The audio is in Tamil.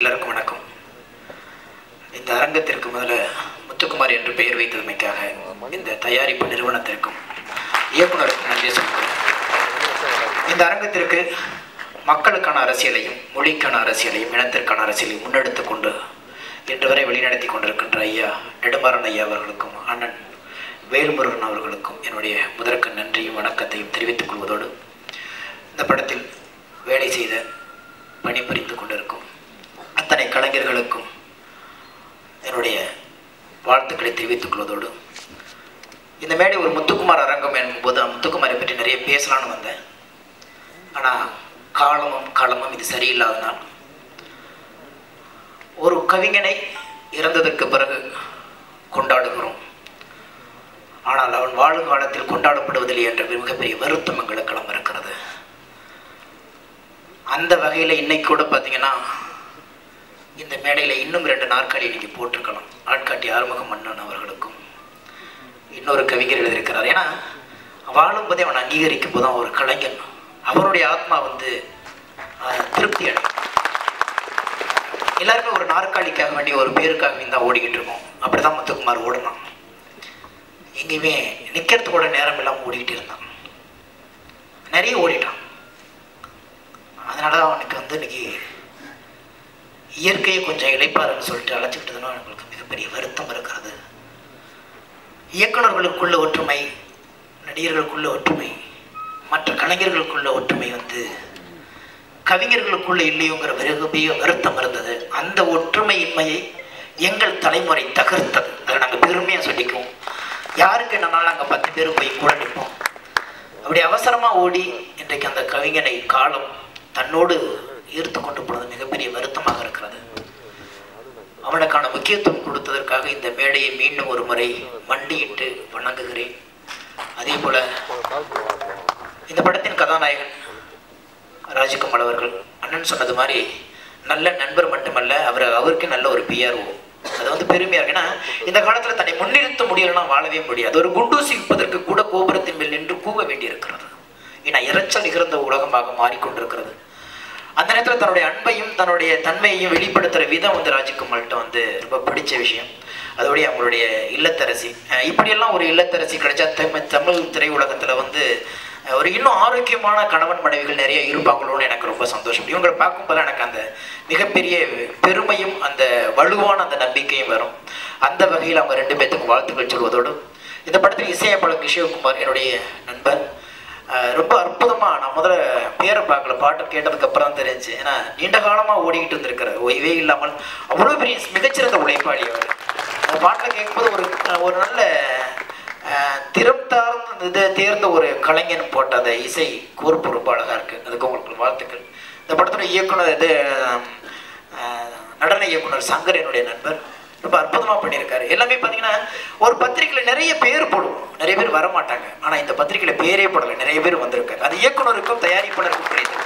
எல்லாருக்கும் வணக்கம் இந்த அரங்கத்திற்கு முதல்ல முத்துக்குமார் என்று பெயர் வைத்ததமைக்காக இந்த தயாரிப்பு நிறுவனத்திற்கும் இயக்குனருக்கும் நன்றி சொல்கிறேன் இந்த அரங்கத்திற்கு மக்களுக்கான அரசியலையும் மொழிக்கான அரசியலையும் இனத்திற்கான அரசியலையும் முன்னெடுத்து கொண்டு இன்று வரை வழிநடத்தி கொண்டிருக்கின்ற ஐயா நெடுமாறன் ஐயா அவர்களுக்கும் அண்ணன் வேல்முருகன் அவர்களுக்கும் என்னுடைய முதற்கு நன்றியும் வணக்கத்தையும் தெரிவித்துக் கொள்வதோடு இந்த படத்தில் வேலை செய்த பணிபுரிந்து கொண்டிருக்கும் அத்தனை கலைஞர்களுக்கும் என்னுடைய வாழ்த்துக்களை தெரிவித்துக் கொள்வதோடு இந்த மேடை ஒரு முத்துக்குமார் அரங்கம் என்போது நான் முத்துக்குமாரை பற்றி நிறைய பேசலான்னு வந்தேன் ஆனால் காலமும் காலமும் இது சரியில்லாதனால் ஒரு கவிஞனை இறந்ததற்கு பிறகு கொண்டாடுகிறோம் ஆனால் அவன் வாழும் காலத்தில் கொண்டாடப்படுவதில்லை என்ற மிகப்பெரிய வருத்தம் எங்களுக்கெல்லாம் இருக்கிறது அந்த வகையில் இன்னைக்கு கூட பார்த்தீங்கன்னா இந்த மேடையில் இன்னும் ரெண்டு நாற்காலி இன்னைக்கு போட்டிருக்கலாம் ஆட்காட்டி ஆறுமுக மன்னன் அவர்களுக்கும் இன்னொரு கவிஞர் எழுதியிருக்கிறார் ஏன்னா வாழும்போதே அவன் அங்கீகரிக்கும் போது ஒரு கலைஞன் அவருடைய ஆத்மா வந்து ஆஹ், திருப்தி அடையும் எல்லாருமே ஒரு நாற்காலிக்காக வேண்டி ஒரு பேருக்காக தான் ஓடிக்கிட்டு இருக்கோம் அப்படிதான் முத்துக்குமார் ஓடினான் எங்கேயுமே நிற்கிறதுக்கு கூட நேரம் இல்லாமல் ஓடிக்கிட்டு இருந்தான் நிறைய ஓடிட்டான் அதனால தான் அவனுக்கு வந்து இன்னைக்கு இயற்கையை கொஞ்சம் இழைப்பாருன்னு சொல்லிட்டு அழைச்சிக்கிட்டதுன்னா எங்களுக்கு மிகப்பெரிய வருத்தம் இருக்கிறது இயக்குனர்களுக்குள்ள ஒற்றுமை நடிகர்களுக்குள்ள ஒற்றுமை மற்ற கலைஞர்களுக்குள்ள ஒற்றுமை வந்து கவிஞர்களுக்குள்ள இல்லையோங்கிற மிகப்பெரிய வருத்தம் இருந்தது அந்த ஒற்றுமையின்மையை எங்கள் தலைமுறை தகர்த்தது அதை நாங்கள் பெருமையாக சொல்லிக்குவோம் யாருக்கு என்னன்னாலும் நாங்கள் பத்து பேர் போய் கூட நிற்போம் அப்படி அவசரமாக ஓடி இன்றைக்கு அந்த கவிஞனை காலம் தன்னோடு ஈர்த்து கொண்டு போனது மிகப்பெரிய வருத்தமாக இருக்கிறது அவனுக்கான முக்கியத்துவம் கொடுத்ததற்காக இந்த மேடையை மீண்டும் ஒரு முறை மண்டியிட்டு வணங்குகிறேன் அதே போல இந்த படத்தின் கதாநாயகன் ராஜ்குமார் அவர்கள் அண்ணன் சொன்னது மாதிரி நல்ல நண்பர் மட்டுமல்ல அவர் அவருக்கு நல்ல ஒரு பிஆர்ஓ அது வந்து பெருமையா இருக்கு ஏன்னா இந்த காலத்துல தன்னை முன்னிறுத்த முடியலன்னா வாழவே முடியாது ஒரு குண்டூசி விற்பதற்கு கூட கோபுரத்தின் மேல் நின்று கூவ வேண்டியிருக்கிறது ஏன்னா இரைச்சல் நிகழ்ந்த உலகமாக மாறிக்கொண்டிருக்கிறது அந்த நேரத்தில் தன்னுடைய அன்பையும் தன்னுடைய தன்மையையும் வெளிப்படுத்துகிற விதம் வந்து ராஜ்குமார்கிட்ட வந்து ரொம்ப பிடிச்ச விஷயம் அதோடைய அவங்களுடைய இல்லத்தரசி அஹ் இப்படியெல்லாம் ஒரு இல்லத்தரசி கிடைச்சா தமிழ் தமிழ் திரையுலகத்தில் வந்து அஹ் ஒரு இன்னும் ஆரோக்கியமான கணவன் மனைவிகள் நிறைய இருப்பாங்களோன்னு எனக்கு ரொம்ப சந்தோஷம் இவங்களை பார்க்கும்போது எனக்கு அந்த மிகப்பெரிய பெருமையும் அந்த வலுவான அந்த நம்பிக்கையும் வரும் அந்த வகையில் அவங்க ரெண்டு பேர்த்துக்கும் வாழ்த்துக்கள் சொல்வதோடு இந்த படத்தில் இசையமைப்பாளர் கிஷோகுமார் என்னுடைய நண்பர் அஹ் ரொம்ப அற்புதமாக நான் முதல்ல பேரை பார்க்கல பாட்டு கேட்டதுக்கு அப்புறம் தான் தெரிஞ்சு ஏன்னா நீண்ட காலமாக ஓடிக்கிட்டு இருந்திருக்கிறார் ஓய்வே இல்லாமல் அவ்வளோ பெரிய மிகச்சிறந்த உழைப்பாளி அவர் அந்த பாட்டில் கேட்கும்போது ஒரு ஒரு நல்ல அஹ், திறம் தார்ந்த இதை தேர்ந்த ஒரு கலைஞன் போட்ட அந்த இசை கூர்ப்பு ரொம்ப அழகாக இருக்குது அதுக்கு உங்களுக்கு வாழ்த்துக்கள் இந்த படத்தோட இயக்குனர் இது அஹ், நடன இயக்குனர் சங்கர் என்னுடைய நண்பர் ரொம்ப அற்புதமாக பண்ணியிருக்காரு எல்லாமே பார்த்தீங்கன்னா ஒரு பத்திரிக்கையில் நிறைய பேர் போடுவோம் நிறைய பேர் வர மாட்டாங்க ஆனால் இந்த பத்திரிக்கையில் பேரே போடலை நிறைய பேர் வந்திருக்காரு அது இயக்குனருக்கும் தயாரிப்பாளருக்கும் கிடைத்தது